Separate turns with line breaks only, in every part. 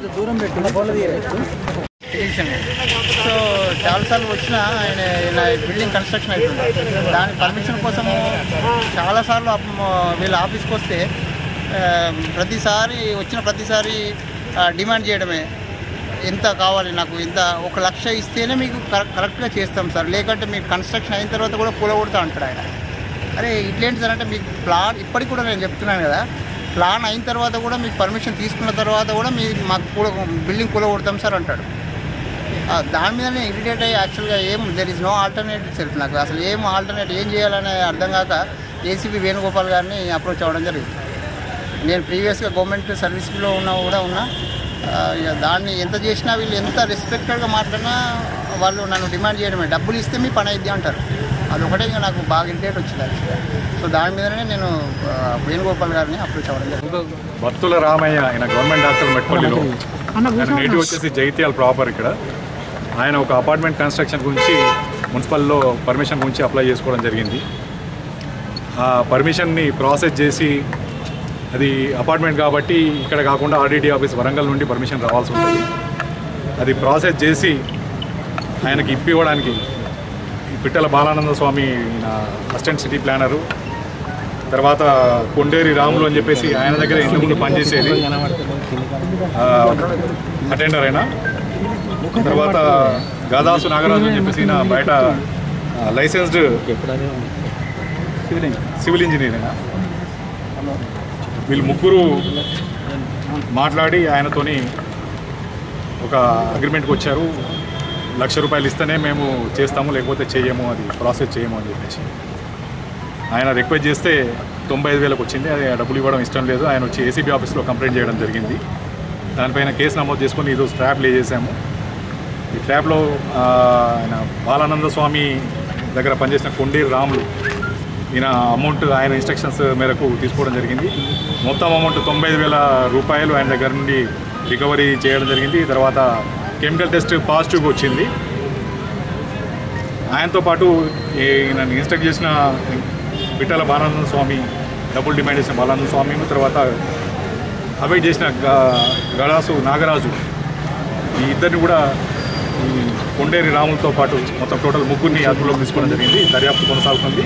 Petition so చాలాసార్లు వచ్చినా ఆయన ఇలా బిల్డింగ్ కన్స్ట్రక్షన్ అవుతుంది దాని పర్మిషన్ కోసము చాలాసార్లు అప్- వీళ్ళ ఆఫీస్కి వస్తే ఆ, ప్రతిసారి వచ్చిన ప్రతిసారి ఆ, డిమాండ్ చేయడమే ఎంత కావాలి నాకు ఇంత ఒక లక్ష ఇస్తేనే మీకు కరెక్ట్ కరెక్ట్గా చేస్తాం సార్ లేకంటే మీకు కన్స్ట్రక్షన్ అయిన తర్వాత కూడా కూలగొడతా అంటాడు ఆయన అరే ఇట్లేంటి సార్ అంటే మీకు ప్లాన్ ఇప్పటికి కూడా నేను చెప్తున్నాను కదా ప్లాన్ అయిన తర్వాత కూడా మీకు పర్మిషన్ తీసుకున్న తర్వాత కూడా మీ మాకు కూల బిల్డింగ్ కూలగొడతాం సార్ అంటాడు ఆ, దాని మీదనే ఇరిటేట్ అయ్యి యాక్చువల్గా ఏం there is no alternative self నాకు అసలు ఏం ఆల్టర్నేట్ ఏం చేయాలనే అర్థం కాక ఏసీబీ వేణుగోపాల్ గారిని అప్రోచ్ అవ్వడం జరిగింది నేను ప్రీవియస్గా గవర్నమెంట్ సర్వీస్లో ఉన్నా కూడా ఉన్నా ఆ, ఇక దాన్ని ఎంత చేసినా వీళ్ళు ఎంత రెస్పెక్టెడ్గా మాట్లాడినా వాళ్ళు నన్ను డిమాండ్ చేయడమే డబ్బులు ఇస్తే మీ పని అయింది అంటారు అదొకటే ఇంకా నాకు బాగా ఇరిటేట్ వచ్చింది యాక్చువల్గా సో దాని మీదనే నేను ఆ, వేణుగోపాల్ గారిని అప్రోచ్ అవ్వడం జరిగింది
భక్తుల రామయ్య ఆయన గవర్నమెంట్ డాక్టర్ మెట్పల్లిలో ఆయన నేటివ్ వచ్చేసి జైత్యాల్ ప్రాపర్ ఇక్కడ ఆయన ఒక అపార్ట్మెంట్ కన్స్ట్రక్షన్ గురించి మున్సిపల్లో పర్మిషన్ గురించి అప్లై చేసుకోవడం జరిగింది ఆ పర్మిషన్ని ప్రాసెస్ చేసి అది అపార్ట్మెంట్ కాబట్టి ఇక్కడ కాకుండా ఆర్డీటీ ఆఫీస్ వరంగల్ నుండి పర్మిషన్ రావాల్సి ఉంటుంది అది ప్రాసెస్ చేసి ఆయనకి ఇప్పివ్వడానికి ఈ పిట్టల బాలానంద స్వామి ఈయన అసిస్టెంట్ సిటీ ప్లానరు తర్వాత కొండేరి రాములు అని చెప్పేసి ఆయన దగ్గర ఇంతకుముందు పనిచేసేది అటెండర్ అయినా తర్వాత గాదాసు నాగరాజు అని చెప్పేసి ఈయన బయట లైసెన్స్డ్ సివిల్ ఇంజనీర్ అయినా వీళ్ళు ముగ్గురు మాట్లాడి ఆయనతోని ఒక అగ్రిమెంట్కి వచ్చారు లక్ష రూపాయలు ఇస్తేనే మేము చేస్తాము లేకపోతే చేయము అది ప్రాసెస్ చేయము అని చెప్పేసి ఆయన రిక్వెస్ట్ చేస్తే తొంభై ఐదు వేలకు వచ్చింది అది ఆ డబ్బులు ఇవ్వడం ఇష్టం లేదు ఆయన వచ్చి ఏసీబీ ఆఫీస్లో కంప్లైంట్ చేయడం జరిగింది దానిపైన కేసు నమోదు చేసుకొని ఈరోజు ట్రాప్ లే చేశాము ఈ ట్రాప్లో ఆ, ఆయన బాలానంద స్వామి దగ్గర పనిచేసిన కొండేరు రాములు ఈయన అమౌంట్ ఆయన ఇన్స్ట్రక్షన్స్ మేరకు తీసుకోవడం జరిగింది మొత్తం అమౌంట్ తొంభై ఐదు వేల రూపాయలు ఆయన దగ్గర నుండి రికవరీ చేయడం జరిగింది తర్వాత కెమికల్ టెస్ట్ పాజిటివ్గా వచ్చింది ఆయనతో పాటు ఈయన ఇన్స్ట్రక్ట్ చేసిన పిట్టల బాలానంద స్వామి డబుల్ డిమాండ్ చేసిన బాలానంద స్వామి తర్వాత అవాయిడ్ చేసిన గ- గడాసు నాగరాజు ఈ ఇద్దరిని కూడా ఈ కొండేరి రాములతో పాటు మొత్తం టోటల్ ముగ్గురిని అదుపులోకి తీసుకోవడం జరిగింది దర్యాప్తు కొనసాగుతుంది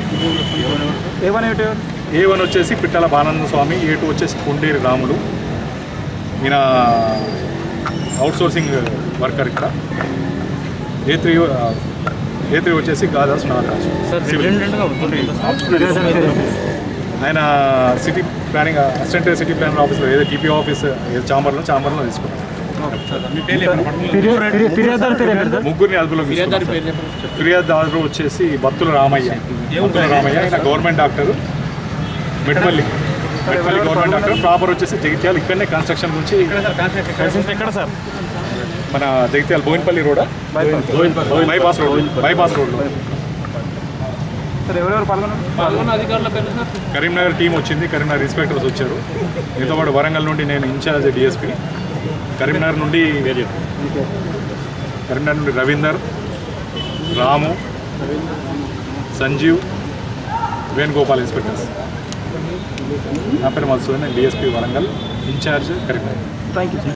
ఏ వన్ వచ్చేసి పిట్టల బాలానంద స్వామి ఏ టూ వచ్చేసి కొండేరి రాములు ఈయన అవుట్ సోర్సింగ్ వర్కర్ ఇక్కడ ఏ త్రీ ఏ త్రీ వచ్చేసి గాదాస్ నాగరాజు ఆయన city planning assistant city planner ఆఫీస్లో ఏదో టీపీ ఆఫీస్ ఏదో చాంబర్లో చాంబర్లో తీసుకున్నాను ముగ్గురిని అదుపులోకి తీసుకున్నాం. ఫిర్యాదుదారు వచ్చేసి బత్తుల రామయ్య బత్తుల రామయ్య ఆయన government doctor Metpalli Metpalli government doctor proper వచ్చేసి జగిత్యాల ఇక్కడనే కన్స్ట్రక్షన్ గురించి ఎక్కడ సార్ మన Jagtial Boinapalli road bypass road bypass road Karimnagar team వచ్చింది కరీంనగర్ ఇన్స్పెక్టర్స్ వచ్చారు దీంతో పాటు వరంగల్ నుండి నేను ఇన్ఛార్జ్ డిఎస్పీ కరీంనగర్ నుండి కరీంనగర్ నుండి రవీందర్ రాము సంజీవ్ వేణుగోపాల్ ఇన్స్పెక్టర్స్ నా పేరు మధుసూదన్ నేను డిఎస్పీ వరంగల్ ఇన్ఛార్జ్ కరీంనగర్